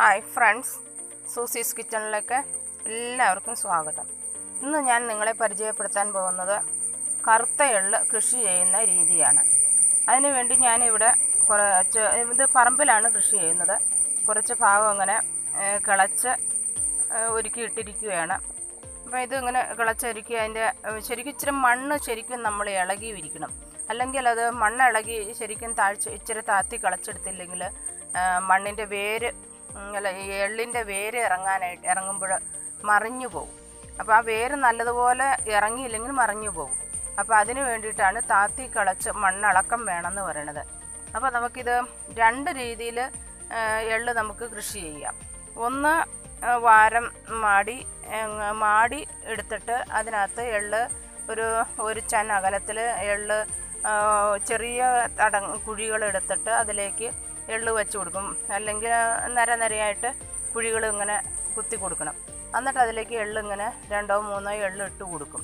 Hi friends സൂസീസ് കിച്ചണിലേക്ക് എല്ലാവർക്കും സ്വാഗതം ഇന്ന് ഞാൻ നിങ്ങളെ പരിചയപ്പെടുത്താൻ പോകുന്നത് കറുത്ത എള്ള് കൃഷി ചെയ്യുന്ന രീതിയാണ് അതിനുവേണ്ടി ഞാനിവിടെ കുറച്ച് ഇത് പറമ്പിലാണ് കൃഷി ചെയ്യുന്നത് കുറച്ച് ഭാഗം അങ്ങനെ ഏഹ്, കിളച്ച് ഏഹ്, ഒരുക്കിയിട്ടിരിക്കുകയാണ് അപ്പോൾ ഇത് ഇങ്ങനെ കിളച്ചൊരുക്കി അതിൻ്റെ ഏഹ്, ശരിക്കും ഇച്ചിരി മണ്ണ് ശരിക്കും നമ്മൾ ഇളകി ഇരിക്കണം അല്ലെങ്കിൽ അത് മണ്ണ് ഇളകി ശരിക്കും താഴ്ച ഇച്ചിരി താത്തി കിളച്ചെടുത്തില്ലെങ്കിൽ മണ്ണിൻ്റെ വേര് ഉം, അല്ല ഈ എള്ളിൻ്റെ വേര് ഇറങ്ങാനായിട്ട് ഇറങ്ങുമ്പോൾ മറിഞ്ഞു പോകും അപ്പോൾ ആ വേര് നല്ലതുപോലെ ഇറങ്ങിയില്ലെങ്കിൽ മറിഞ്ഞു പോകും അപ്പോൾ അതിന് വേണ്ടിയിട്ടാണ് താത്തി കിളച്ച് മണ്ണിളക്കം വേണമെന്ന് പറയണത് അപ്പോൾ നമുക്കിത് രണ്ട് രീതിയിൽ എള്ള് നമുക്ക് കൃഷി ചെയ്യാം ഒന്ന് ആ, വാരം മാടി ഏ, മാടി എടുത്തിട്ട് അതിനകത്ത് എള്ള് ഒരു ഒരു ചൻ അകലത്തിൽ എള്ള് ആ, ചെറിയ തട കുഴികൾ എടുത്തിട്ട് അതിലേക്ക് എള്ള് വെച്ച് കൊടുക്കും അല്ലെങ്കിൽ നിര നിരയായിട്ട് കുഴികൾ ഇങ്ങനെ കുത്തി കൊടുക്കണം എന്നിട്ട് അതിലേക്ക് എള്ള് ഇങ്ങനെ രണ്ടോ മൂന്നോ എള്ള് ഇട്ട് കൊടുക്കും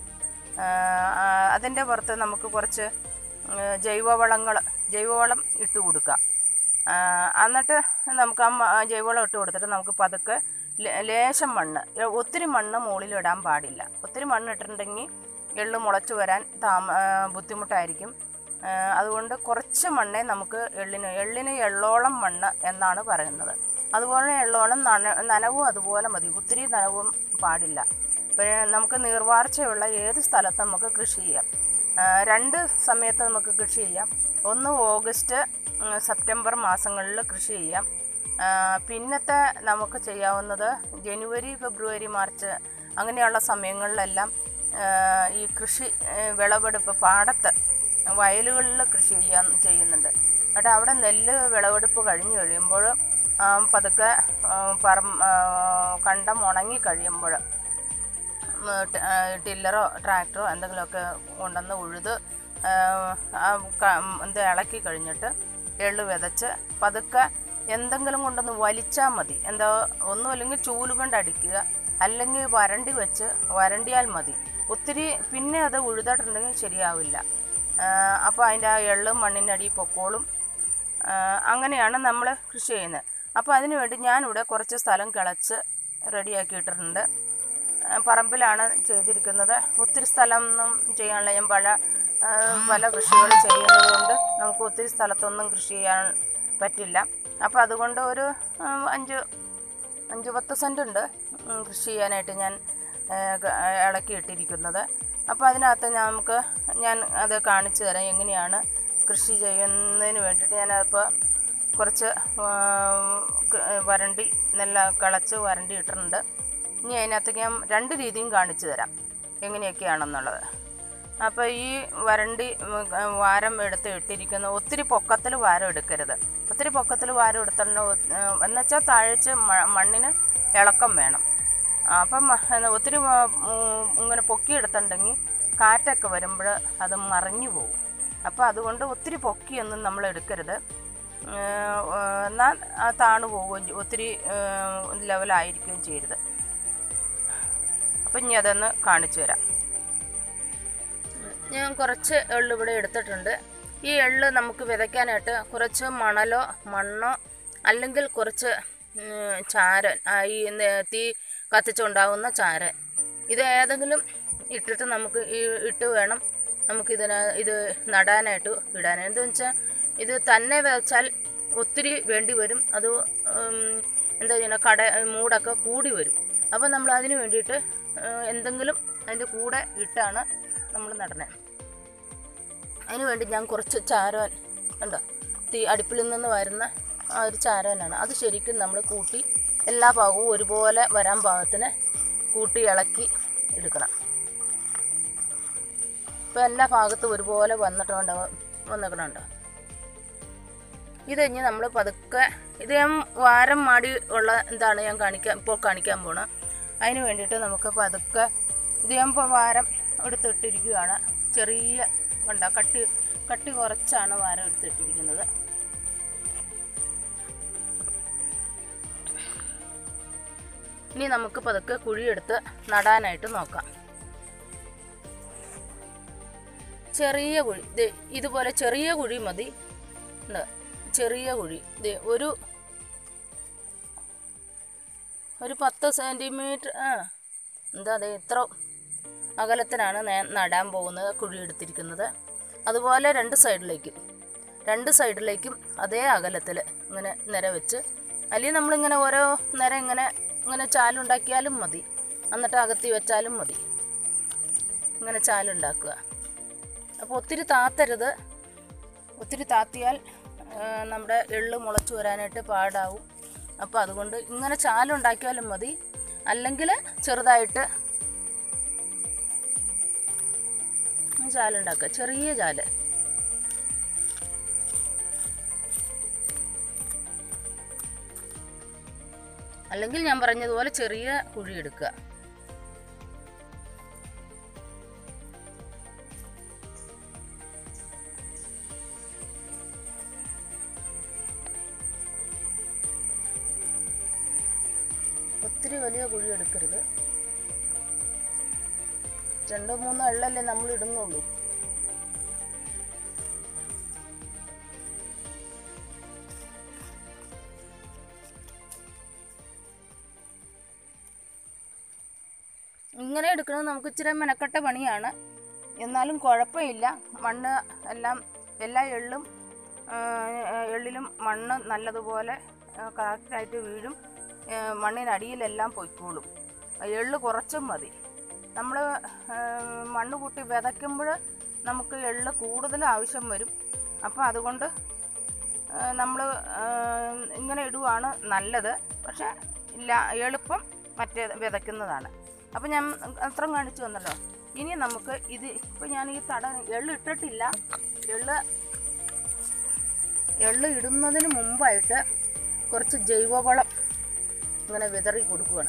അതിൻ്റെ പുറത്ത് നമുക്ക് കുറച്ച് ഉം, ജൈവവളങ്ങൾ ജൈവവളം ഇട്ട് കൊടുക്കാം ആ, എന്നിട്ട് നമുക്ക് ആ മ- ആ ജൈവവളം ഇട്ട് കൊടുത്തിട്ട് നമുക്ക് പതുക്കെ ലേ- ലേശം മണ്ണ് എ- ഒത്തിരി മണ്ണ് മുകളിൽ ഇടാൻ പാടില്ല ഒത്തിരി മണ്ണ് ഇട്ടിട്ടുണ്ടെങ്കിൽ എള്ള് മുളച്ച് വരാൻ താമ ആ, ബുദ്ധിമുട്ടായിരിക്കും ആ, അതുകൊണ്ട് കുറച്ച് മണ്ണേ നമുക്ക് എള്ളിന് എള്ളിന് എള്ളോളം മണ്ണ് എന്നാണ് പറയുന്നത് അതുപോലെ എള്ളോളം നന നനവും അതുപോലെ മതി ഒത്തിരി നനവും പാടില്ല അപ്പോൾ നമുക്ക് നീർവാർച്ചയുള്ള ഏത് സ്ഥലത്ത് നമുക്ക് കൃഷി ചെയ്യാം ആ, രണ്ട് സമയത്ത് നമുക്ക് കൃഷി ചെയ്യാം ഒന്ന് ഓഗസ്റ്റ് ഉം, സെപ്റ്റംബർ മാസങ്ങളിൽ കൃഷി ചെയ്യാം ആ, പിന്നത്തെ നമുക്ക് ചെയ്യാവുന്നത് ജനുവരി ഫെബ്രുവരി മാർച്ച് അങ്ങനെയുള്ള സമയങ്ങളിലെല്ലാം ആ, ഈ കൃഷി ഏ, വിളവെടുപ്പ് പാടത്ത് വയലുകളിൽ കൃഷി ചെയ്യാൻ ചെയ്യുന്നുണ്ട് എന്നിട്ട് അവിടെ നെല്ല് വിളവെടുപ്പ് കഴിഞ്ഞ് കഴിയുമ്പോൾ ആ, പതുക്കെ ആ, പറം ആ, കണ്ടം ഉണങ്ങി കഴിയുമ്പോൾ ഉം, ട്- ആ, ടില്ലറോ ട്രാക്ടറോ എന്തെങ്കിലുമൊക്കെ കൊണ്ടുവന്ന് ഉഴുത് ആ, ആ ക- ഉം, ഇത് ഇളക്കി കഴിഞ്ഞിട്ട് എള്ള് വിതച്ച് പതുക്കെ എന്തെങ്കിലും കൊണ്ടൊന്ന് വലിച്ചാൽ മതി എന്താ ഒന്നും അല്ലെങ്കിൽ ചൂല് കൊണ്ട് അടിക്കുക അല്ലെങ്കിൽ വരണ്ടി വെച്ച് വരണ്ടിയാൽ മതി ഒത്തിരി പിന്നെ അത് ഉഴുതിട്ടുണ്ടെങ്കിൽ ശരിയാവില്ല അപ്പോൾ അതിൻ്റെ ആ എള്ള് മണ്ണിൻ്റെ അടിയിൽ പൊക്കോളും ആ, അങ്ങനെയാണ് നമ്മൾ കൃഷി ചെയ്യുന്നത് അപ്പോൾ അതിന് വേണ്ടി ഞാനിവിടെ കുറച്ച് സ്ഥലം കിളച്ച് റെഡിയാക്കിയിട്ടുണ്ട് ആ, പറമ്പിലാണ് ചെയ്തിരിക്കുന്നത് ഒത്തിരി സ്ഥലമൊന്നും ചെയ്യാനുള്ള ഞാൻ പല ആ, പല കൃഷികൾ ചെയ്യുന്നത് കൊണ്ട് നമുക്ക് ഒത്തിരി സ്ഥലത്തൊന്നും കൃഷി ചെയ്യാൻ പറ്റില്ല അപ്പോൾ അതുകൊണ്ട് ഒരു ആ, അഞ്ച് അഞ്ച് പത്ത് സെൻറ്റ് ഉണ്ട് ഉം, കൃഷി ചെയ്യാനായിട്ട് ഞാൻ ആ, ക- ഇളക്കിയിട്ടിരിക്കുന്നത് അപ്പോൾ അതിനകത്ത് നമുക്ക് ഞാൻ അത് കാണിച്ചു തരാം എങ്ങനെയാണ് കൃഷി ചെയ്യുന്നതിന് വേണ്ടിയിട്ട് ഞാനപ്പോൾ കുറച്ച് ആ, ക- വരണ്ടി നെല്ല കളച്ച് വരണ്ടി ഇട്ടിട്ടുണ്ട് ഇനി അതിനകത്ത് ഞാൻ രണ്ട് രീതിയും കാണിച്ചു തരാം എങ്ങനെയൊക്കെയാണെന്നുള്ളത് അപ്പോൾ ഈ വരണ്ടി ഉം, വാരം എടുത്ത് ഇട്ടിരിക്കുന്ന ഒത്തിരി പൊക്കത്തിൽ വാരം എടുക്കരുത് ഒത്തിരി പൊക്കത്തിൽ വാരം എടുത്തിട്ട് എന്നുവെച്ചാൽ താഴ്ച മ- മണ്ണിന് ഇളക്കം വേണം ആ, അപ്പം മ- എന്നാ ഒത്തിരി മ- ഉം, ഇങ്ങനെ പൊക്കിയെടുത്തിട്ടുണ്ടെങ്കിൽ കാറ്റൊക്കെ വരുമ്പോൾ അത് മറിഞ്ഞു പോകും അപ്പോൾ അതുകൊണ്ട് ഒത്തിരി പൊക്കിയൊന്നും നമ്മൾ എടുക്കരുത് ഏഹ്, എന്നാൽ ആ താണു പോവുകയും ചെയ്യും ഒത്തിരി ഏഹ്, ലെവലായിരിക്കുകയും ചെയ്യരുത് അപ്പം ഇനി അതൊന്ന് കാണിച്ചു തരാം ഞാൻ കുറച്ച് എള്ള് ഇവിടെ എടുത്തിട്ടുണ്ട് ഈ എള്ള് നമുക്ക് വിതയ്ക്കാനായിട്ട് കുറച്ച് മണലോ മണ്ണോ അല്ലെങ്കിൽ കുറച്ച് ഉം, ചാരൻ ആ, ഈ നെ- തീ കത്തിച്ചുണ്ടാകുന്ന ചാരൻ ഇത് ഏതെങ്കിലും ഇട്ടിട്ട് നമുക്ക് ഈ ഇട്ട് വേണം നമുക്കിതിന് ഇത് നടാനായിട്ട് ഇടാൻ എന്താണെന്ന് വെച്ചാൽ ഇത് തന്നെ വെച്ചാൽ ഒത്തിരി വേണ്ടി വരും അത് ഉം, എന്താ ചെയ്യണം കട മൂടൊക്കെ കൂടി വരും അപ്പോൾ നമ്മൾ അതിന് വേണ്ടിയിട്ട് ഏഹ്, എന്തെങ്കിലും അതിൻ്റെ കൂടെ ഇട്ടാണ് നമ്മൾ നടണേ അതിന് വേണ്ടി ഞാൻ കുറച്ച് ചാരവൻ കണ്ടോ തീ അടുപ്പിൽ നിന്ന് വരുന്ന ആ ഒരു ചാരവനാണ് അത് ശരിക്കും നമ്മൾ കൂട്ടി എല്ലാ ഭാഗവും ഒരുപോലെ വരാൻ പാകത്തിന് കൂട്ടി ഇളക്കി എടുക്കണം ഇപ്പോൾ എല്ലാ ഭാഗത്തും ഒരുപോലെ വന്നിട്ടുണ്ട് വന്നിക്കണുണ്ടോ ഇത് കഴിഞ്ഞ് നമ്മൾ പതുക്കെ ഇത് ഞാൻ വാരം മാടി ഉള്ള എന്താണ് ഞാൻ കാണിക്കാൻ ഇപ്പോൾ കാണിക്കാൻ പോണത് അതിന് വേണ്ടിയിട്ട് നമുക്ക് പതുക്കെ ഇത് ഞാൻ ഇപ്പോൾ വാരം എടുത്തിട്ടിരിക്കുകയാണ് ചെറിയ കണ്ട കട്ടി കട്ടി കുറച്ചാണ് വാരം എടുത്തിട്ടിരിക്കുന്നത് ഇനി നമുക്ക് പതുക്കെ കുഴിയെടുത്ത് നടാനായിട്ട് നോക്കാം ചെറിയ കുഴി ദേ ഇതുപോലെ ചെറിയ കുഴി മതി ഉണ്ട് ചെറിയ കുഴി ദേ ഒരു ഒരു പത്ത് സെൻറ്റിമീറ്റർ ആ എന്താ അതെ ഇത്ര അകലത്തിനാണ് ഞാൻ നടാൻ പോകുന്നത് കുഴി എടുത്തിരിക്കുന്നത് അതുപോലെ രണ്ട് സൈഡിലേക്കും രണ്ട് സൈഡിലേക്കും അതേ അകലത്തിൽ ഇങ്ങനെ നിര വെച്ച് അല്ലെങ്കിൽ നമ്മളിങ്ങനെ ഓരോ നിര ഇങ്ങനെ ഇങ്ങനെ ചാലുണ്ടാക്കിയാലും മതി എന്നിട്ട് അകത്തി വെച്ചാലും മതി ഇങ്ങനെ ചാലുണ്ടാക്കുക അപ്പോൾ ഒത്തിരി താത്തരുത് ഒത്തിരി താത്തിയാൽ ആ, നമ്മുടെ എള്ള് മുളച്ചു വരാനായിട്ട് പാടാവും അപ്പോൾ അതുകൊണ്ട് ഇങ്ങനെ ചാലുണ്ടാക്കിയാലും മതി അല്ലെങ്കിൽ ചെറുതായിട്ട് ചാലുണ്ടാക്കുക ചെറിയ ചാല് അല്ലെങ്കിൽ ഞാൻ പറഞ്ഞതുപോലെ ചെറിയ കുഴി എടുക്കുക ഒത്തിരി വലിയ കുഴി എടുക്കരുത് രണ്ടോ മൂന്നോ എള്ളല്ലേ നമ്മൾ ഇടുന്നുള്ളൂ ഇങ്ങനെ എടുക്കുന്നത് നമുക്ക് ഇച്ചിരി മെനക്കെട്ട പണിയാണ് എന്നാലും കുഴപ്പമില്ല മണ്ണ് എല്ലാം എല്ലാ എള്ളും ആ, എള്ളിലും മണ്ണ് നല്ലതുപോലെ കറക്റ്റായിട്ട് വീഴും ആ, മണ്ണിനടിയിലെല്ലാം പൊയ്ക്കോളും എള്ള് കുറച്ചും മതി നമ്മൾ മണ്ണ് കൂട്ടി വിതയ്ക്കുമ്പോൾ നമുക്ക് എള്ള് കൂടുതൽ ആവശ്യം വരും അപ്പോൾ അതുകൊണ്ട് നമ്മൾ ഇങ്ങനെ ഇടുവാണ് നല്ലത് പക്ഷേ ഇല്ല എളുപ്പം മറ്റേ വിതയ്ക്കുന്നതാണ് അപ്പോൾ ഞാൻ അത്രയും കാണിച്ചു തന്നല്ലോ ഇനി നമുക്ക് ഇത് ഇപ്പോൾ ഞാൻ ഈ തട എള്ള് ഇട്ടിട്ടില്ല എള്ള് എള്ള് ഇടുന്നതിന് മുമ്പായിട്ട് കുറച്ച് ജൈവവളം ഇങ്ങനെ വിതറി കൊടുക്കുകയാണ്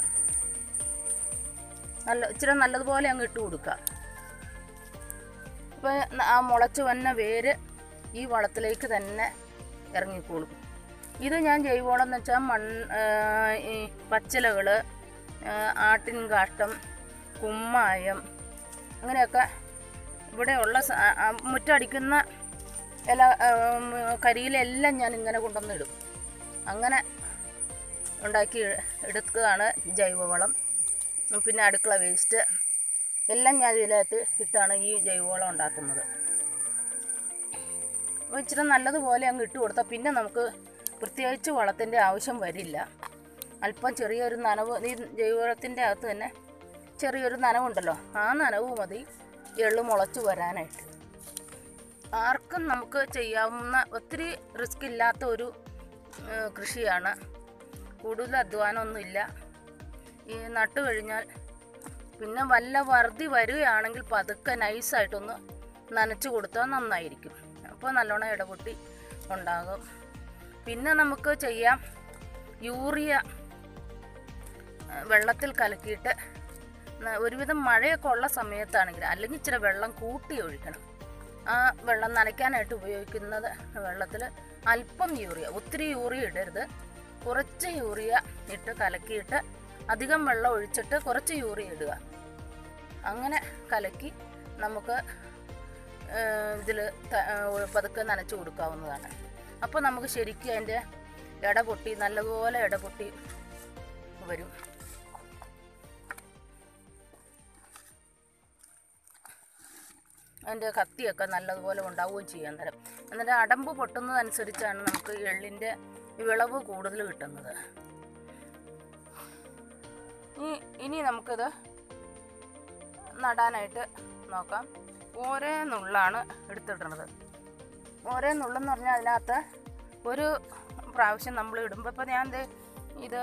നല്ല ഇച്ചിരി നല്ലതുപോലെ അങ്ങ് ഇട്ട് കൊടുക്കുക അപ്പോൾ ആ മുളച്ച് വന്ന വേര് ഈ വളത്തിലേക്ക് തന്നെ ഇറങ്ങിക്കോളും ഇത് ഞാൻ ജൈവവളം എന്ന് വെച്ചാൽ മണ്ണ് ഈ പച്ചിലകൾ ആട്ടിൻ കാഷ്ടം കുമ്മായം അങ്ങനെയൊക്കെ ഇവിടെയുള്ള സ- ആ- ആ മുറ്റടിക്കുന്ന ഇല ഉം, കരിയിലെല്ലാം ഞാൻ ഇങ്ങനെ കൊണ്ടുവന്നിടും അങ്ങനെ ഉണ്ടാക്കി എടുക്കുകയാണ് ജൈവവളം പിന്നെ അടുക്കള വേസ്റ്റ് എല്ലാം ഞാൻ ഇതിനകത്ത് ഇട്ടാണ് ഈ ജൈവവളം ഉണ്ടാക്കുന്നത് അപ്പോൾ ഇച്ചിരി നല്ലതുപോലെ അങ്ങ് ഇട്ട് കൊടുത്താൽ പിന്നെ നമുക്ക് പ്രത്യേകിച്ച് വളത്തിൻ്റെ ആവശ്യം വരില്ല അല്പം ചെറിയൊരു നനവ് ഈ ജൈവവളത്തിൻ്റെ അകത്ത് തന്നെ ചെറിയൊരു നനവുണ്ടല്ലോ ആ നനവ് മതി എള്ളു മുളച്ച് വരാനായിട്ട് ആർക്കും നമുക്ക് ചെയ്യാവുന്ന ഒത്തിരി റിസ്ക് ഇല്ലാത്ത ഒരു ഏഹ്, കൃഷിയാണ് കൂടുതൽ അധ്വാനമൊന്നുമില്ല ഈ നട്ടു കഴിഞ്ഞാൽ പിന്നെ വല്ല വറുതി വരികയാണെങ്കിൽ പതുക്കെ നൈസായിട്ടൊന്ന് നനച്ചു കൊടുത്താൽ നന്നായിരിക്കും അപ്പോൾ നല്ലോണം ഇടപൊട്ടി ഉണ്ടാകും പിന്നെ നമുക്ക് ചെയ്യാം യൂറിയ ആ, വെള്ളത്തിൽ കലക്കിയിട്ട് ന- ഒരുവിധം മഴയൊക്കെ ഉള്ള സമയത്താണെങ്കിൽ അല്ലെങ്കിൽ ഇച്ചിരി വെള്ളം കൂട്ടി ഒഴിക്കണം ആ വെള്ളം നനയ്ക്കാനായിട്ട് ഉപയോഗിക്കുന്നത് വെള്ളത്തിൽ അല്പം യൂറിയ ഒത്തിരി യൂറിയ ഇടരുത് കുറച്ച് യൂറിയ ഇട്ട് കലക്കിയിട്ട് അധികം വെള്ളം ഒഴിച്ചിട്ട് കുറച്ച് യൂറിയ ഇടുക അങ്ങനെ കലക്കി നമുക്ക് ഇതിൽ പതുക്കെ നനച്ച് കൊടുക്കാവുന്നതാണ് അപ്പോൾ നമുക്ക് ശരിക്കും അതിൻ്റെ ഇട പൊട്ടി നല്ലതുപോലെ ഇട പൊട്ടി വരും അതിൻ്റെ കത്തിയൊക്കെ നല്ലതുപോലെ ഉണ്ടാവുകയും ചെയ്യാൻ നേരം എന്നിട്ട് അടമ്പ് പൊട്ടുന്നതനുസരിച്ചാണ് നമുക്ക് എള്ളിൻ്റെ വിളവ് കൂടുതൽ കിട്ടുന്നത് ഇനി ഇനി നമുക്കിത് നടാനായിട്ട് നോക്കാം ഓരോ നുള്ളാണ് എടുത്തിടുന്നത് ഓരോ നുള്ളെന്ന് പറഞ്ഞാൽ അതിനകത്ത് ഒരു പ്രാവശ്യം നമ്മൾ ഇടുമ്പോൾ ഇപ്പോൾ ഞാൻ ദേ ഇത്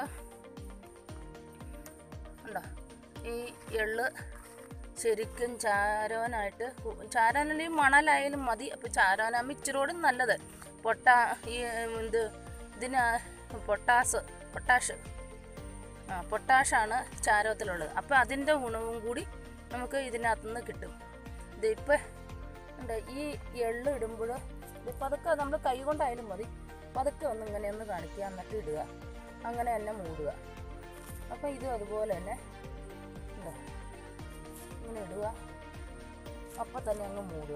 ഉണ്ടോ ഈ എള്ള് ശരിക്കും ചാരോനായിട്ട് കു- ചാരാനല്ലെങ്കിൽ മണലായാലും മതി അപ്പോൾ ചാരാനാകുമ്പോൾ ഇച്ചിരി നല്ലത് പൊട്ടാ ഈ ഇത് ഇതിന് പൊട്ടാസ് പൊട്ടാഷ് ആ പൊട്ടാഷാണ് ചാരത്തിലുള്ളത് അപ്പോൾ അതിൻ്റെ ഗുണവും കൂടി നമുക്ക് ഇതിനകത്തു നിന്ന് കിട്ടും ഇതിപ്പോൾ ഉണ്ട് ഈ എള്ള് ഇടുമ്പോൾ ഇത് പതുക്കെ നമ്മൾ കൈ കൊണ്ടായാലും മതി പതുക്കെ ഒന്ന് ഇങ്ങനെ ഒന്ന് കാണിക്കുക എന്നിട്ട് ഇടുക അങ്ങനെ തന്നെ മൂടുക അപ്പോൾ ഇതും അതുപോലെ തന്നെ ഇതാ ഇങ്ങനെ ഇടുക അപ്പം തന്നെ അങ്ങ് മൂടുക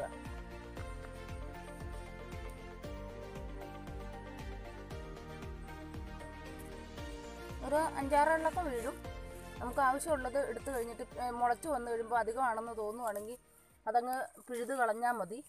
ഒരു അഞ്ചാറെണ്ണമൊക്കെ വീഴും നമുക്ക് ആവശ്യമുള്ളത് എടുത്തു കഴിഞ്ഞിട്ട് ഏ, മുളച്ച് വന്നു കഴിയുമ്പോൾ അധികമാണെന്ന് തോന്നുവാണെങ്കിൽ അതങ്ങ് പിഴുത് കളഞ്ഞാൽ മതി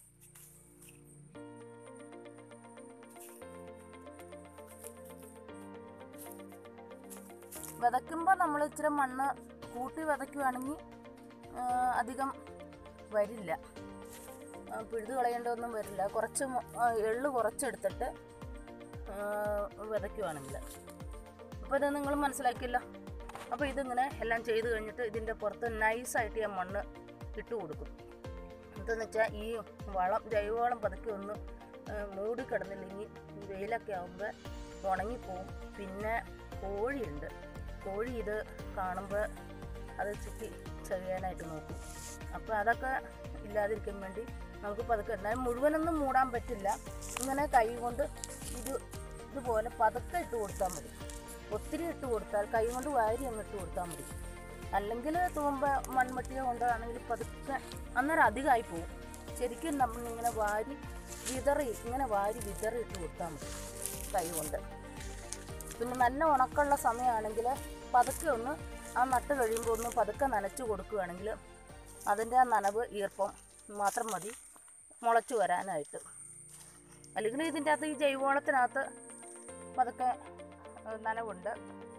വിതയ്ക്കുമ്പോൾ നമ്മൾ ഇച്ചിരി മണ്ണ് കൂട്ടി വിതയ്ക്കുവാണെങ്കിൽ അധികം വരില്ല ആ, പിഴുത് കളയേണ്ടതൊന്നും വരില്ല കുറച്ച് മൊ- ആ, എള്ള് കുറച്ചെടുത്തിട്ട് ആ, വിതയ്ക്കുവാണെങ്കിൽ അപ്പോൾ ഇത് നിങ്ങൾ മനസ്സിലാക്കിയല്ലോ അപ്പോൾ ഇതിങ്ങനെ എല്ലാം ചെയ്ത് കഴിഞ്ഞിട്ട് ഇതിൻ്റെ പുറത്ത് നൈസായിട്ട് ഞാൻ മണ്ണ് ഇട്ട് കൊടുക്കും എന്താണെന്ന് വെച്ചാൽ ഈ വളം ജൈവവളം പതുക്കെ ഒന്ന് ആ, മൂടി കിടന്നില്ലെങ്കിൽ ഈ വെയിലൊക്കെ ആകുമ്പോൾ ഉണങ്ങിപ്പോവും പിന്നെ കോഴിയുണ്ട് കോഴി ഇത് കാണുമ്പോൾ അത് ചുറ്റി ചെയ്യാനായിട്ട് നോക്കും അപ്പോൾ അതൊക്കെ ഇല്ലാതിരിക്കാൻ വേണ്ടി നമുക്ക് പതുക്കെ എന്നാലും മുഴുവനൊന്നും മൂടാൻ പറ്റില്ല ഇങ്ങനെ കൈ കൊണ്ട് ഇത് ഇതുപോലെ പതുക്കെ ഇട്ട് കൊടുത്താൽ മതി ഒത്തിരി ഇട്ട് കൊടുത്താൽ കൈ കൊണ്ട് വാരി അങ്ങ് ഇട്ട് കൊടുത്താൽ മതി അല്ലെങ്കിൽ തൂമ്പ മൺമട്ടിയോ കൊണ്ടാണെങ്കിൽ പതുക്കെ അന്നേരം അധികമായി പോകും ശരിക്കും നമ്മളിങ്ങനെ വാരി വിതറി ഇങ്ങനെ വാരി വിതറി ഇട്ട് കൊടുത്താൽ മതി കൈ കൊണ്ട് പിന്നെ നല്ല ഉണക്കമുള്ള സമയമാണെങ്കിൽ പതുക്കെ ഒന്ന് ആ നട്ട് കഴിയുമ്പോൾ ഒന്ന് പതുക്കെ നനച്ച് കൊടുക്കുകയാണെങ്കിൽ അതിൻ്റെ ആ നനവ് ഈർപ്പം മാത്രം മതി മുളച്ച് വരാനായിട്ട് അല്ലെങ്കിൽ ഇതിൻ്റെ അകത്ത് ഈ ജൈവവളത്തിനകത്ത് പതുക്കെ ഏഹ്, നനവുണ്ട്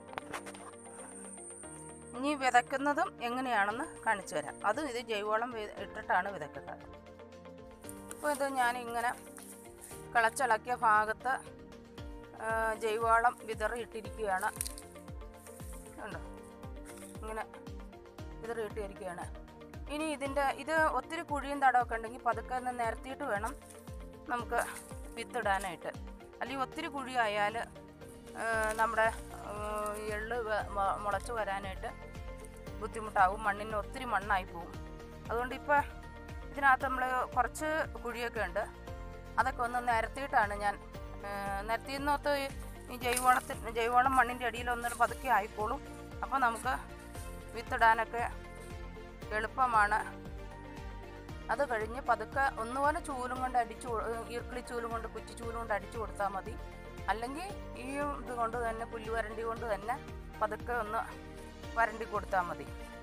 ഇനി വിതയ്ക്കുന്നതും എങ്ങനെയാണെന്ന് കാണിച്ചു തരാം അതും ഇത് ജൈവവളം വി- ഇട്ടിട്ടാണ് വിതയ്ക്കുന്നത് അപ്പോൾ ഇത് ഞാനിങ്ങനെ കിളച്ചിളക്കിയ ഭാഗത്ത് ആ, ജൈവവളം വിതറിയിട്ടിരിക്കുകയാണ് ഉണ്ടോ ഇങ്ങനെ വിതറിയിട്ടിരിക്കുകയാണ് ഇനി ഇതിൻ്റെ ഇത് ഒത്തിരി കുഴിയും തടമൊക്കെ ഉണ്ടെങ്കിൽ പതുക്കെ ഒന്ന് നിരത്തിയിട്ട് വേണം നമുക്ക് വിത്തിടാനായിട്ട് അല്ലെങ്കിൽ ഒത്തിരി കുഴിയായാൽ നമ്മുടെ ആ, എള്ള് വ- മ- മുളച്ച് വരാനായിട്ട് ബുദ്ധിമുട്ടാകും മണ്ണിന് ഒത്തിരി മണ്ണായി പോകും അതുകൊണ്ട് ഇപ്പോൾ ഇതിനകത്ത് നമ്മൾ കുറച്ച് കുഴിയൊക്കെ ഉണ്ട് അതൊക്കെ ഒന്ന് നിരത്തിയിട്ടാണ് ഞാൻ നിരത്തിയെന്നോത്ത് ഈ ജൈവവളത്തിന് ജൈവവളം മണ്ണിൻ്റെ അടിയിൽ ഒന്ന് പതുക്കെ ആയിക്കോളും അപ്പോൾ നമുക്ക് വിത്തിടാനൊക്കെ എളുപ്പമാണ് അത് കഴിഞ്ഞ് പതുക്കെ ഒന്നുപോലെ ചൂലും കൊണ്ട് അടിച്ചു കൊ- ഈർക്കിളി ചൂലും കൊണ്ട് കുറ്റി ചൂലും കൊണ്ട് അടിച്ചു കൊടുത്താൽ മതി അല്ലെങ്കിൽ ഈ ഇത് കൊണ്ട് തന്നെ പുല്ല് വരണ്ടി കൊണ്ട് തന്നെ പതുക്കെ ഒന്ന് വരണ്ടി കൊടുത്താൽ മതി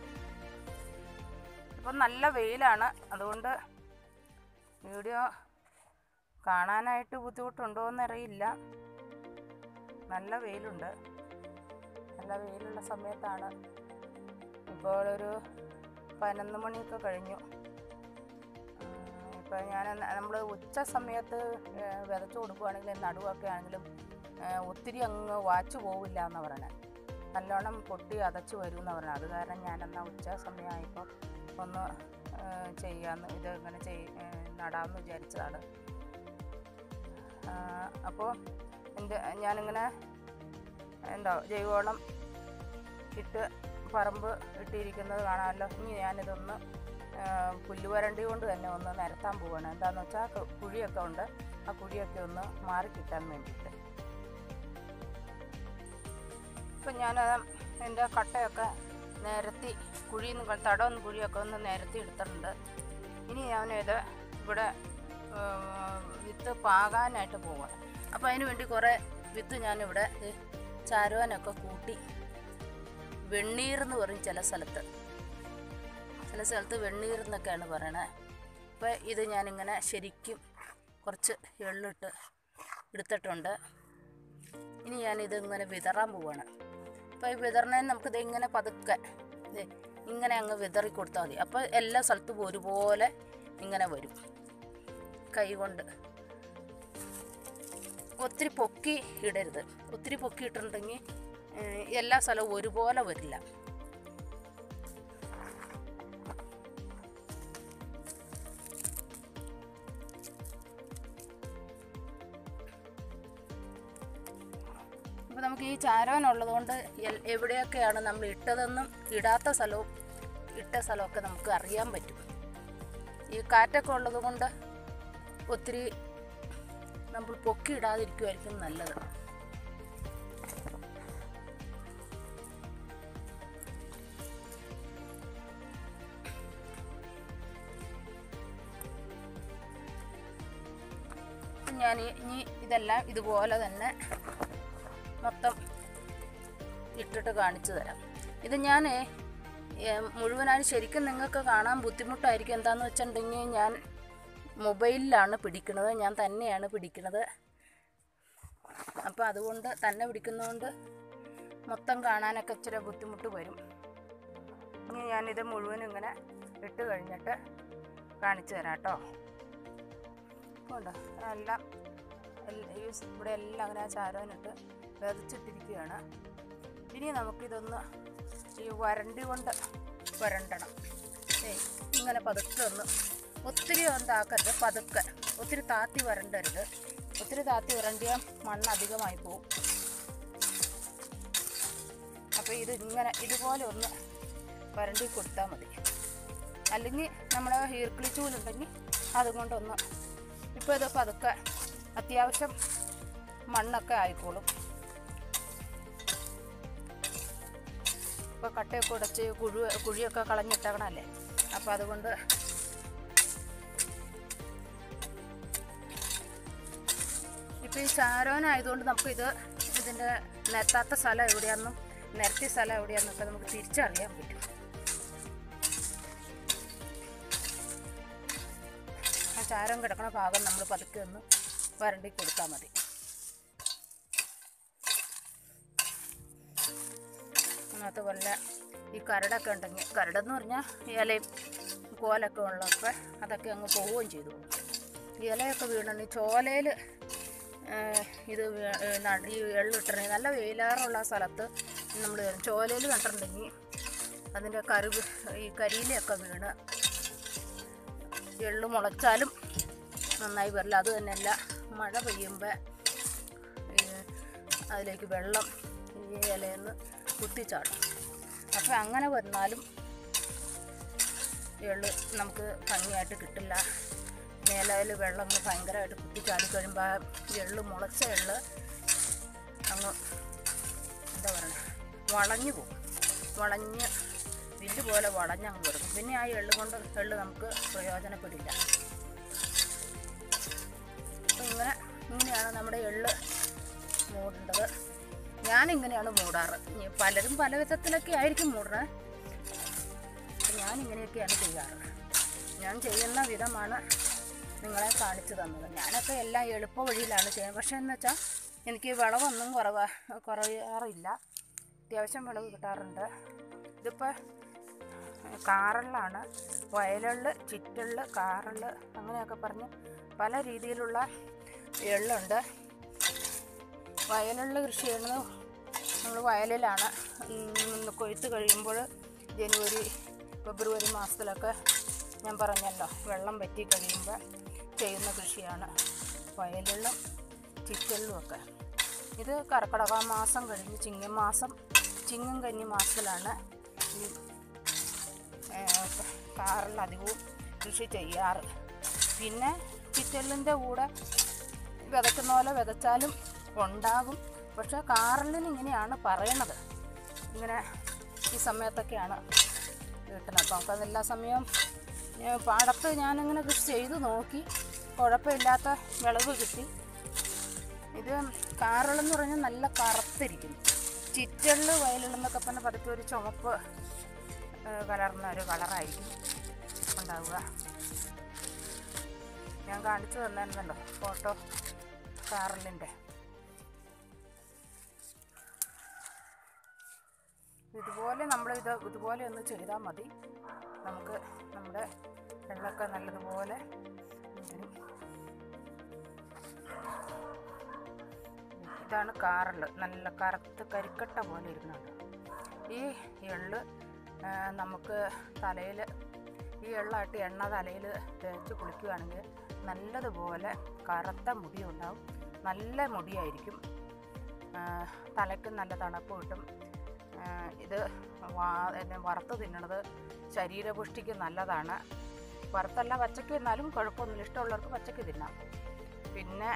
ഇപ്പം നല്ല വെയിലാണ് അതുകൊണ്ട് വീഡിയോ കാണാനായിട്ട് ബുദ്ധിമുട്ടുണ്ടോ എന്നറിയില്ല നല്ല വെയിലുണ്ട് നല്ല വെയിലുള്ള സമയത്താണ് ഇപ്പോൾ ഒരു പതിനൊന്ന് മണിയൊക്കെ കഴിഞ്ഞു ഇപ്പോൾ ഞാൻ നമ്മൾ ഉച്ച സമയത്ത് ഏഹ്, വിതച്ച് കൊടുക്കുകയാണെങ്കിലും നടുവൊക്കെ ആണെങ്കിലും ഏഹ്, ഒത്തിരി അങ്ങ് വാച്ച് പോവില്ല എന്ന് പറയണേ നല്ലോണം പൊട്ടി അതച്ച് വരും എന്ന് പറഞ്ഞത് അത് കാരണം ഞാനെന്നാ ഉച്ച സമയമായപ്പോൾ ഒന്ന് ഏഹ്, ചെയ്യാമെന്ന് ഇത് ഇങ്ങനെ ചെയ് ഏഹ്, നടാമെന്ന് വിചാരിച്ചതാണ് അപ്പോൾ എൻ്റെ ഞാനിങ്ങനെ എന്താ ജൈവവളം ഇട്ട് പറമ്പ് ഇട്ടിരിക്കുന്നത് കാണാമല്ലോ ഇനി ഞാനിതൊന്ന് ആ, പുല്ലുവരണ്ടി കൊണ്ട് തന്നെ ഒന്ന് നിരത്താൻ പോവാണ് എന്താണെന്ന് വെച്ചാൽ കു- കുഴിയൊക്കെ ഉണ്ട് ആ കുഴിയൊക്കെ ഒന്ന് മാറി കിട്ടാൻ വേണ്ടിയിട്ട് ഇപ്പം ഞാൻ എൻ്റെ കട്ടയൊക്കെ നിരത്തി കുഴിയിൽ നിന്ന് തടവും കുഴിയൊക്കെ ഒന്ന് നിരത്തി എടുത്തിട്ടുണ്ട് ഇനി ഞാനിത് ഇവിടെ ആ, വിത്ത് പാകാനായിട്ട് പോവാണ് അപ്പോൾ അതിന് വേണ്ടി കുറേ വിത്ത് ഞാനിവിടെ ദേ ചാരുവാനൊക്കെ കൂട്ടി വെണ്ണീർ എന്ന് പറയും ചില സ്ഥലത്ത് ചില സ്ഥലത്ത് വെണ്ണീർ എന്നൊക്കെയാണ് പറയണത് അപ്പോൾ ഇത് ഞാനിങ്ങനെ ശരിക്കും കുറച്ച് എള്ളിട്ട് എടുത്തിട്ടുണ്ട് ഇനി ഞാനിത് ഇങ്ങനെ വിതറാൻ പോവാണ് അപ്പോൾ ഈ വിതറണേന് നമുക്കിത് ഇങ്ങനെ പതുക്കെ ദേ ഇങ്ങനെ അങ്ങ് വിതറി കൊടുത്താൽ മതി അപ്പോൾ എല്ലാ സ്ഥലത്തും ഒരുപോലെ ഇങ്ങനെ വരും കൈ കൊണ്ട് ഒത്തിരി പൊക്കി ഇടരുത് ഒത്തിരി പൊക്കി ഇട്ടിട്ടുണ്ടെങ്കിൽ ഏഹ്, എല്ലാ സ്ഥലവും ഒരുപോലെ വരില്ല അപ്പോൾ നമുക്ക് ഈ ചാരവനുള്ളത് കൊണ്ട് എൽ- എവിടെയൊക്കെയാണ് നമ്മൾ ഇട്ടതെന്നും ഇടാത്ത സ്ഥലവും ഇട്ട സ്ഥലമൊക്കെ നമുക്ക് അറിയാൻ പറ്റും ഈ കാറ്റൊക്കെ ഉള്ളത് കൊണ്ട് ഒത്തിരി നമ്മൾ പൊക്കി ഇടാതിരിക്കുമായിരിക്കും നല്ലത് ഞാൻ ഇനി ഇതെല്ലാം ഇതുപോലെ തന്നെ മൊത്തം ഇട്ടിട്ട് കാണിച്ചു തരാം ഇത് ഞാൻ മുഴുവനായി ശരിക്കും നിങ്ങൾക്ക് കാണാൻ ബുദ്ധിമുട്ടായിരിക്കും എന്താന്ന് വെച്ചിട്ടുണ്ടെങ്കിൽ ഞാൻ മൊബൈലിലാണ് പിടിക്കുന്നത് ഞാൻ തന്നെയാണ് പിടിക്കുന്നത് അപ്പോൾ അതുകൊണ്ട് തന്നെ പിടിക്കുന്നതുകൊണ്ട് മൊത്തം കാണാനൊക്കെ ഇച്ചിരി ബുദ്ധിമുട്ട് വരും ഇനി ഞാനിത് മുഴുവൻ ഇങ്ങനെ ഇട്ട് കഴിഞ്ഞിട്ട് കാണിച്ചു തരാം കേട്ടോ ഉണ്ടോ എല്ലാം എൽ- ഈ സ് ഇവിടെ എല്ലാം അങ്ങനെ ആ ചാരവനിട്ട് വിതച്ചിട്ടിരിക്കുകയാണ് ഇനി നമുക്കിതൊന്ന് ഈ വരണ്ടി കൊണ്ട് വരണ്ടണം ഏയ് ഇങ്ങനെ പതുക്കെ ഒന്ന് ഒത്തിരി എന്താക്കരുത് പതുക്കെ ഒത്തിരി താത്തി വരണ്ടരുത് ഒത്തിരി താത്തി വരണ്ടിയാൽ മണ്ണ് അധികമായി പോകും അപ്പോൾ ഇത് ഇങ്ങനെ ഇതുപോലെ ഒന്ന് വരണ്ടി കൊടുത്താൽ മതി അല്ലെങ്കിൽ നമ്മുടെ ഹീർക്കിളി ചൂലുണ്ടെങ്കിൽ അതുകൊണ്ടൊന്ന് ഇപ്പോൾ ഇത് പതുക്കെ അത്യാവശ്യം മണ്ണൊക്കെ ആയിക്കോളും ഇപ്പോൾ കട്ടയൊക്കെ ഉടച്ച് കുഴു കുഴിയൊക്കെ കളഞ്ഞിട്ടേക്കണല്ലേ അപ്പോൾ അതുകൊണ്ട് ഇപ്പോൾ ഈ ചാരോനായതുകൊണ്ട് നമുക്കിത് ഇതിൻ്റെ നിരത്താത്ത സ്ഥലം എവിടെയാണെന്നും നിരത്തിയ സ്ഥലം എവിടെയാണെന്നൊക്കെ നമുക്ക് തിരിച്ചറിയാൻ പറ്റും ആ ചാരം കിടക്കണ ഭാഗം നമ്മൾ പതുക്കെ ഒന്ന് വരണ്ടി കൊടുത്താൽ മതി അതിനകത്ത് വല്ല ഈ കരടൊക്കെ ഉണ്ടെങ്കിൽ കരടെന്ന് പറഞ്ഞാൽ ഇലയും കോലൊക്കെ ഉള്ളപ്പോൾ അതൊക്കെ അങ്ങ് പോവുകയും ചെയ്തു പോകും. ഇലയൊക്കെ വീണി ചോലയിൽ ഇത് വീ- ഏ, നട- ഈ എള്ളിട്ടിട്ടുണ്ടെങ്കിൽ നല്ല വെയിലാറുള്ള സ്ഥലത്ത് നമ്മൾ ചോലയിൽ കണ്ടിട്ടുണ്ടെങ്കിൽ അതിൻ്റെ കരു ഈ കരിയിലൊക്കെ വീണ് എള്ള് മുളച്ചാലും നന്നായി വരില്ല അത് തന്നെയല്ല മഴ പെയ്യുമ്പോൾ അതിലേക്ക് വെള്ളം ഈ ഇലയിൽ കുത്തിച്ചാടും അപ്പോൾ അങ്ങനെ വന്നാലും എള്ള് നമുക്ക് ഭംഗിയായിട്ട് കിട്ടില്ല നിലയിൽ വെള്ളം അങ്ങ് ഭയങ്കരമായിട്ട് കുത്തിച്ചാടി കഴിയുമ്പോൾ ആ എള്ള് മുളച്ച എള്ള് അങ്ങ് എന്താ പറയണേ വളഞ്ഞു പോകും വളഞ്ഞ് വില്ല് പോലെ വളഞ്ഞങ്ങ് കൊടുക്കും പിന്നെ ആ എള്ള് കൊണ്ട് എള്ള് നമുക്ക് പ്രയോജനപ്പെടില്ല അപ്പം ഇങ്ങനെ ഇങ്ങനെയാണ് നമ്മുടെ എള്ള് മൂടേണ്ടത് ഞാനിങ്ങനെയാണ് മൂടാറ് ഇനി പലരും പല വിധത്തിലൊക്കെ ആയിരിക്കും മൂടണേ അപ്പം ഞാനിങ്ങനെയൊക്കെയാണ് ചെയ്യാറ് ഞാൻ ചെയ്യുന്ന വിധമാണ് നിങ്ങളെ കാണിച്ചു തന്നത് ഞാനൊക്കെ എല്ലാം എളുപ്പ വഴിയിലാണ് ചെയ്യുന്നത് പക്ഷേ എന്ന് വെച്ചാൽ എനിക്ക് വിളവൊന്നും കുറവ് കുറയാറില്ല അത്യാവശ്യം വിളവ് കിട്ടാറുണ്ട് ഇതിപ്പോൾ കാറള്ളാണ് വയലെള്ള് ചിറ്റെള്ള് കാറള്ള് അങ്ങനെയൊക്കെ പറഞ്ഞ് പല രീതിയിലുള്ള എള്ളുണ്ട് വയലുള്ള കൃഷി ചെയ്യുന്നത് നമ്മൾ വയലിലാണ് ഉം, കൊയ്ത്ത് കഴിയുമ്പോൾ ജനുവരി ഫെബ്രുവരി മാസത്തിലൊക്കെ ഞാൻ പറഞ്ഞല്ലോ വെള്ളം വറ്റി കഴിയുമ്പോൾ ചെയ്യുന്ന കൃഷിയാണ് വയലുള്ളും ചിറ്റെള്ളും ഒക്കെ ഇത് കർക്കിടക മാസം കഴിഞ്ഞ് ചിങ്ങമാസം ചിങ്ങം കന്നി മാസത്തിലാണ് ഈ കാറിൽ അധികവും കൃഷി ചെയ്യാറ് പിന്നെ ചിറ്റെള്ളിൻ്റെ കൂടെ വിതയ്ക്കുന്ന പോലെ വിതച്ചാലും ഉണ്ടാകും പക്ഷേ കാറലിന് ഇങ്ങനെയാണ് പറയണത് ഇങ്ങനെ ഈ സമയത്തൊക്കെയാണ് കിട്ടുന്നത് അപ്പം നമുക്ക് അതെല്ലാ സമയവും ഏ, പാടത്ത് ഞാനിങ്ങനെ കൃഷി ചെയ്ത് നോക്കി കുഴപ്പമില്ലാത്ത വിളവ് കിട്ടി ഇത് കാറുകളെന്ന് പറഞ്ഞാൽ നല്ല കറുത്തിരിക്കും ചിറ്റള്ള് വയലുള്ളെന്നൊക്കെ പറഞ്ഞാൽ പതുക്കെ ഒരു ചുമപ്പ് ഏ, കലർന്ന ഒരു കളറായിരിക്കും ഉണ്ടാവുക ഞാൻ കാണിച്ചു തന്നായിരുന്നല്ലോ ഫോട്ടോ കാറലിൻ്റെ ഇതുപോലെ നമ്മൾ ഇത് ഇതുപോലെ ഒന്ന് ചെയ്താൽ മതി നമുക്ക് നമ്മുടെ വെള്ളമൊക്കെ നല്ലതുപോലെ വരും. ഇതാണ് കാറല് നല്ല കറുത്ത് കരിക്കട്ട പോലെ ഇരുന്നുണ്ട് ഈ എള്ള് ആ, നമുക്ക് തലയിൽ ഈ എള്ളായിട്ട് എണ്ണ തലയിൽ തേച്ച് കുളിക്കുകയാണെങ്കിൽ നല്ലതുപോലെ കറുത്ത മുടി ഉണ്ടാവും നല്ല മുടിയായിരിക്കും ആ, തലയ്ക്ക് നല്ല തണുപ്പ് കിട്ടും ആ, ഇത് വാ എന്നെ വറുത്ത് തിന്നണത് ശരീരപുഷ്ടിക്ക് നല്ലതാണ് വറുത്തല്ല പച്ചയ്ക്ക് തിന്നാലും കുഴപ്പമൊന്നുമില്ല ഇഷ്ടമുള്ളവർക്ക് പച്ചയ്ക്ക് തിന്നാം പിന്നെ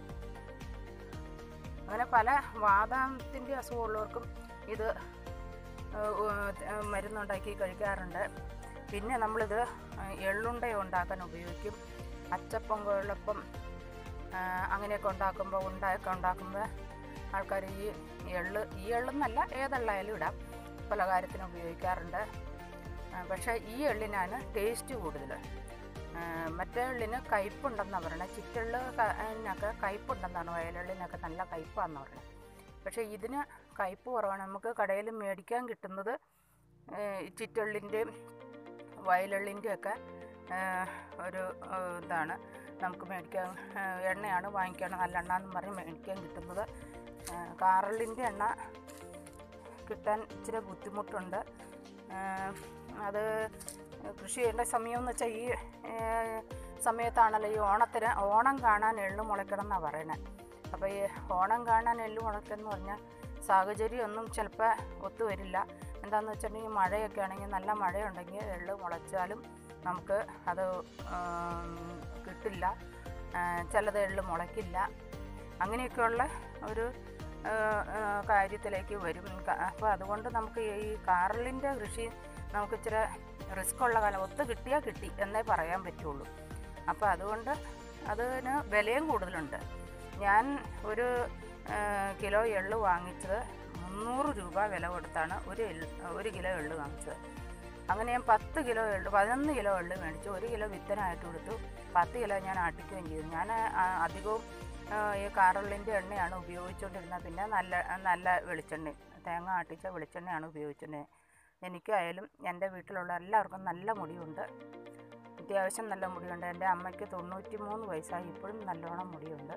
അങ്ങനെ പല വാദത്തിൻ്റെ അസുഖമുള്ളവർക്കും ഇത് ഏഹ്, ഏഹ്, മരുന്നുണ്ടാക്കി കഴിക്കാറുണ്ട് പിന്നെ നമ്മളിത് എള്ളുണ്ട ഉണ്ടാക്കാൻ ഉപയോഗിക്കും അച്ചപ്പം കൊഴലപ്പം ആ, അങ്ങനെയൊക്കെ ഉണ്ടാക്കുമ്പോൾ ഉണ്ടായൊക്കെ ഉണ്ടാക്കുമ്പോൾ ആൾക്കാർ ഈ എള്ള് ഈ എള്ളെന്നല്ല ഏതെള്ളായാലും ഇടാം പലകാര്യത്തിന് ഉപയോഗിക്കാറുണ്ട് ആ, പക്ഷേ ഈ എള്ളിനാണ് ടേസ്റ്റ് കൂടുതൽ ആ, മറ്റേ എള്ളിന് കയ്പുണ്ടെന്നാണ് പറയുന്നത് ചിറ്റെള്ള് ക- അതിനൊക്കെ കയ്പുണ്ടെന്നാണ് വയലെള്ളിനൊക്കെ നല്ല കയ്പാന്ന് പറയുന്നത് പക്ഷേ ഇതിന് കയ്പ് കുറവാണ് നമുക്ക് കടയിൽ മേടിക്കാൻ കിട്ടുന്നത് ഏ, ചിറ്റെള്ളിൻ്റെയും വയലെള്ളിൻ്റെ ഒക്കെ ഒരു ആ, ഇതാണ് നമുക്ക് മേടിക്കാൻ ആ, എണ്ണയാണ് വാങ്ങിക്കാൻ നല്ല എണ്ണ എന്ന് പറഞ്ഞ് മേടിക്കാൻ കിട്ടുന്നത് ആ, കാറലിൻ്റെ എണ്ണ കിട്ടാൻ ഇച്ചിരി ബുദ്ധിമുട്ടുണ്ട് ആ, അത് കൃഷി ചെയ്യേണ്ട സമയം എന്ന് വെച്ചാൽ ഈ ഏ, സമയത്താണല്ലോ ഈ ഓണത്തിന് ഓണം കാണാൻ എള്ളു മുളയ്ക്കണം എന്നാണ് പറയണത് അപ്പോൾ ഈ ഓണം കാണാൻ എള്ളു മുളയ്ക്കെന്ന് പറഞ്ഞാൽ സാഹചര്യമൊന്നും ചിലപ്പോൾ ഒത്തുവരില്ല എന്താണെന്ന് വെച്ചിട്ടുണ്ടെങ്കിൽ മഴയൊക്കെ ആണെങ്കിൽ നല്ല മഴയുണ്ടെങ്കിൽ എള്ള് മുളച്ചാലും നമുക്ക് അത് ഉം, കിട്ടില്ല ആ, ചിലത് എള്ള് മുളയ്ക്കില്ല അങ്ങനെയൊക്കെയുള്ള ഒരു ആ, ആ, കാര്യത്തിലേക്ക് വരും അപ്പോൾ അതുകൊണ്ട് നമുക്ക് ഈ കാറലിൻ്റെ കൃഷി നമുക്ക് ഇച്ചിരി റിസ്ക് ഉള്ള കാലം ഒത്ത് കിട്ടിയാൽ കിട്ടി എന്നേ പറയാൻ പറ്റുള്ളൂ അപ്പോൾ അതുകൊണ്ട് അതിന് വിലയും കൂടുതലുണ്ട് ഞാൻ ഒരു ആ, കിലോ എള്ള് വാങ്ങിച്ചത് മുന്നൂറ് രൂപ വില കൊടുത്താണ് ഒരു എള്ള് ഒരു കിലോ എള്ള് വാങ്ങിച്ചത് അങ്ങനെ ഞാൻ പത്ത് കിലോ എള്ള് പതിനൊന്ന് കിലോ എള്ള് മേടിച്ചു ഒരു കിലോ വിത്തനായിട്ട് കൊടുത്തു പത്ത് കിലോ ഞാൻ ആട്ടിക്കുകയും ചെയ്തു ഞാൻ ആ, അധികവും ആ, ഈ കാറുള്ളിൻ്റെ എണ്ണയാണ് ഉപയോഗിച്ചുകൊണ്ടിരുന്നത് പിന്നെ നല്ല നല്ല വെളിച്ചെണ്ണ തേങ്ങ ആട്ടിച്ച വെളിച്ചെണ്ണയാണ് ഉപയോഗിച്ചിരുന്നത് എനിക്കായാലും എൻ്റെ വീട്ടിലുള്ള എല്ലാവർക്കും നല്ല മുടിയുണ്ട് അത്യാവശ്യം നല്ല മുടിയുണ്ട് എൻ്റെ അമ്മയ്ക്ക് തൊണ്ണൂറ്റി മൂന്ന് വയസ്സായി ഇപ്പോഴും നല്ലോണം മുടിയുണ്ട്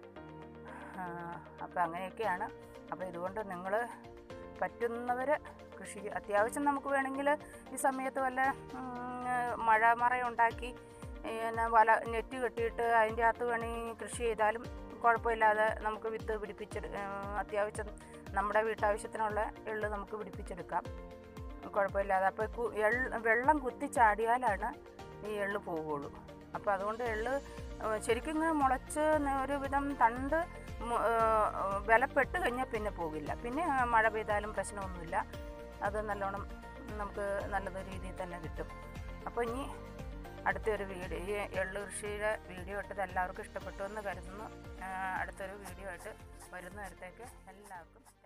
അപ്പോൾ അങ്ങനെയൊക്കെയാണ് അപ്പോൾ ഇതുകൊണ്ട് നിങ്ങൾ പറ്റുന്നവർ കൃഷി അത്യാവശ്യം നമുക്ക് വേണമെങ്കിൽ ഈ സമയത്ത് വല്ല ഉം, മഴ മറയുണ്ടാക്കി പിന്നെ വല നെറ്റ് കെട്ടിയിട്ട് അതിൻ്റെ അകത്ത് വേണമെങ്കിൽ കൃഷി ചെയ്താലും കുഴപ്പമില്ലാതെ നമുക്ക് വിത്ത് പിടിപ്പിച്ചെടു ഉം, അത്യാവശ്യം നമ്മുടെ വീട്ടാവശ്യത്തിനുള്ള എള്ള് നമുക്ക് പിടിപ്പിച്ചെടുക്കാം കുഴപ്പമില്ലാതെ അപ്പോൾ കു എള്ള് വെള്ളം കുത്തി ചാടിയാലാണ് ഈ എള്ള് പോവുകയുള്ളൂ അപ്പോൾ അതുകൊണ്ട് എള്ള് ഏഹ്, ശരിക്കും ഇങ്ങനെ മുളച്ച് ന- ഒരുവിധം തണ്ട് മു- ഏഹ്, ബലപ്പെട്ട് കഴിഞ്ഞാൽ പിന്നെ പോകില്ല പിന്നെ ആ, മഴ പെയ്താലും പ്രശ്നമൊന്നുമില്ല അത് നല്ലോണം നമുക്ക് നല്ലത് രീതിയിൽ തന്നെ കിട്ടും അപ്പോൾ ഇനി അടുത്തൊരു വീഡിയോ ഈ എള്ള് കൃഷിയുടെ വീഡിയോ ഇട്ടത് എല്ലാവർക്കും ഇഷ്ടപ്പെട്ടു എന്ന് കരുതുന്നു ആ, അടുത്തൊരു വീഡിയോ ആയിട്ട് വരുന്ന നേരത്തേക്ക് എല്ലാവർക്കും